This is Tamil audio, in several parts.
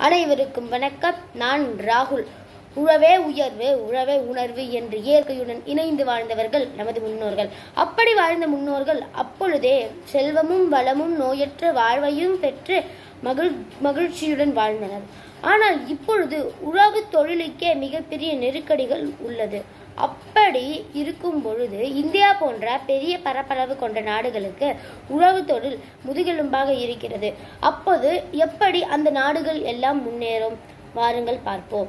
அனைவருக்கும் வணக்கம் நான் ராகுல் உழவே உயர்வு உழவே உணர்வு என்று இயற்கையுடன் இணைந்து வாழ்ந்தவர்கள் நமது முன்னோர்கள் அப்படி வாழ்ந்த முன்னோர்கள் அப்பொழுதே செல்வமும் வளமும் நோயற்ற வாழ்வையும் பெற்று மகிழ் மகிழ்ச்சியுடன் வாழ்ந்தனர் ஆனால் இப்பொழுது உழவு தொழிலுக்கே மிகப்பெரிய நெருக்கடிகள் உள்ளது அப்படி இருக்கும் பொழுது இந்தியா போன்ற பெரிய பரப்பளவு கொண்ட நாடுகளுக்கு உழவு தொழில் முதுகெலும்பாக இருக்கிறது அப்போது எப்படி அந்த நாடுகள் எல்லாம் முன்னேறும் வாருங்கள் பார்ப்போம்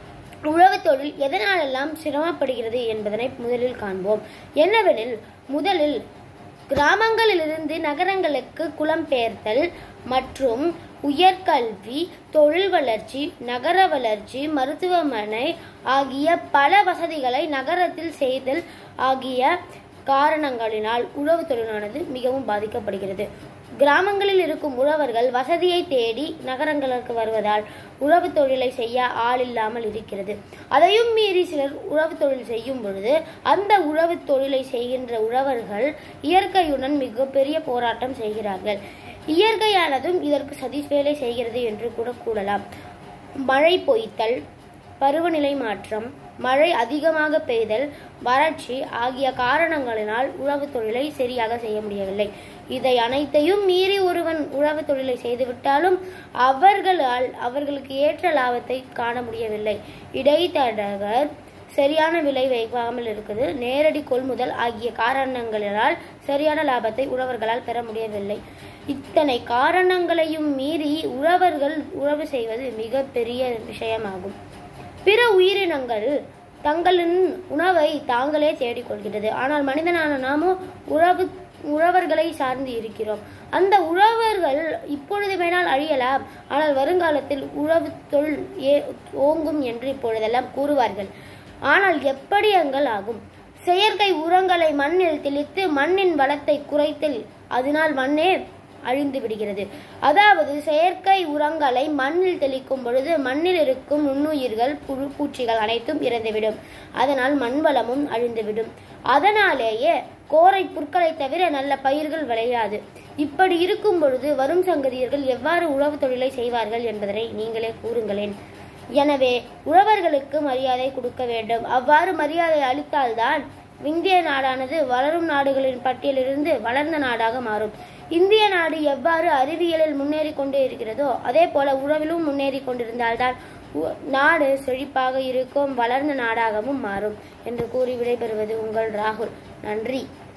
உழவு தொழில் எதனாலெல்லாம் சிரமப்படுகிறது என்பதனை முதலில் காண்போம் என்னவெனில் முதலில் கிராமங்களிலிருந்து நகரங்களுக்கு குளம்பெயர்த்தல் மற்றும் உயர்கல்வி தொழில் வளர்ச்சி நகர வளர்ச்சி மருத்துவமனை ஆகிய பல வசதிகளை நகரத்தில் செய்தல் ஆகிய காரணங்களினால் உழவு தொழிலானது மிகவும் பாதிக்கப்படுகிறது கிராமங்களில் இருக்கும் உழவர்கள் வசதியை தேடி நகரங்களுக்கு வருவதால் உழவு தொழிலை செய்ய ஆள் இல்லாமல் இருக்கிறது அதையும் மீறி சிலர் உழவு தொழில் செய்யும் பொழுது அந்த உழவு தொழிலை செய்கின்ற உழவர்கள் இயற்கையுடன் மிகப்பெரிய போராட்டம் செய்கிறார்கள் இயற்கையானதும் இதற்கு சதி வேலை செய்கிறது என்று கூட கூறலாம் மழை பொய்த்தல் பருவநிலை மாற்றம் மழை அதிகமாக பெய்தல் வறட்சி ஆகிய காரணங்களினால் உழவு தொழிலை சரியாக செய்ய முடியவில்லை இதை அனைத்தையும் மீறி ஒருவன் உழவு தொழிலை செய்துவிட்டாலும் அவர்களால் அவர்களுக்கு ஏற்ற லாபத்தை காண முடியவில்லை இடைத்தரகர் சரியான விலை வைக்காமல் இருக்குது நேரடி கொள்முதல் ஆகிய காரணங்களினால் சரியான லாபத்தை உழவர்களால் பெற முடியவில்லை இத்தனை காரணங்களையும் மீறி உழவர்கள் உழவு செய்வது மிக பெரிய விஷயமாகும் பிற உயிரினங்கள் தங்களின் உணவை தாங்களே தேடிக்கொள்கிறது ஆனால் மனிதனான நாமோ உழவு உழவர்களை சார்ந்து இருக்கிறோம் அந்த உழவர்கள் இப்பொழுது வேணால் அழியலாம் ஆனால் வருங்காலத்தில் உழவு தொழில் ஏ ஓங்கும் என்று இப்பொழுதெல்லாம் கூறுவார்கள் ஆனால் எப்படி அங்கள் ஆகும் செயற்கை உரங்களை மண்ணில் தெளித்து மண்ணின் வளத்தை குறைத்தல் அதனால் மண்ணே அழிந்து விடுகிறது அதாவது செயற்கை உரங்களை மண்ணில் தெளிக்கும் பொழுது மண்ணில் இருக்கும் நுண்ணுயிர்கள் புழு பூச்சிகள் அனைத்தும் இறந்துவிடும் அதனால் மண் வளமும் அழிந்துவிடும் அதனாலேயே கோரை புற்களை தவிர நல்ல பயிர்கள் விளையாது இப்படி இருக்கும் பொழுது வரும் சங்கதியர்கள் எவ்வாறு உழவு தொழிலை செய்வார்கள் என்பதனை நீங்களே கூறுங்களேன் எனவே உழவர்களுக்கு மரியாதை கொடுக்க வேண்டும் அவ்வாறு மரியாதை அளித்தால்தான் இந்திய நாடானது வளரும் நாடுகளின் பட்டியலிருந்து வளர்ந்த நாடாக மாறும் இந்திய நாடு எவ்வாறு அறிவியலில் முன்னேறி கொண்டே இருக்கிறதோ அதே போல உறவிலும் முன்னேறி கொண்டிருந்தால்தான் உ- நாடு செழிப்பாக இருக்கும் வளர்ந்த நாடாகவும் மாறும் என்று கூறி விடைபெறுவது உங்கள் ராகுல் நன்றி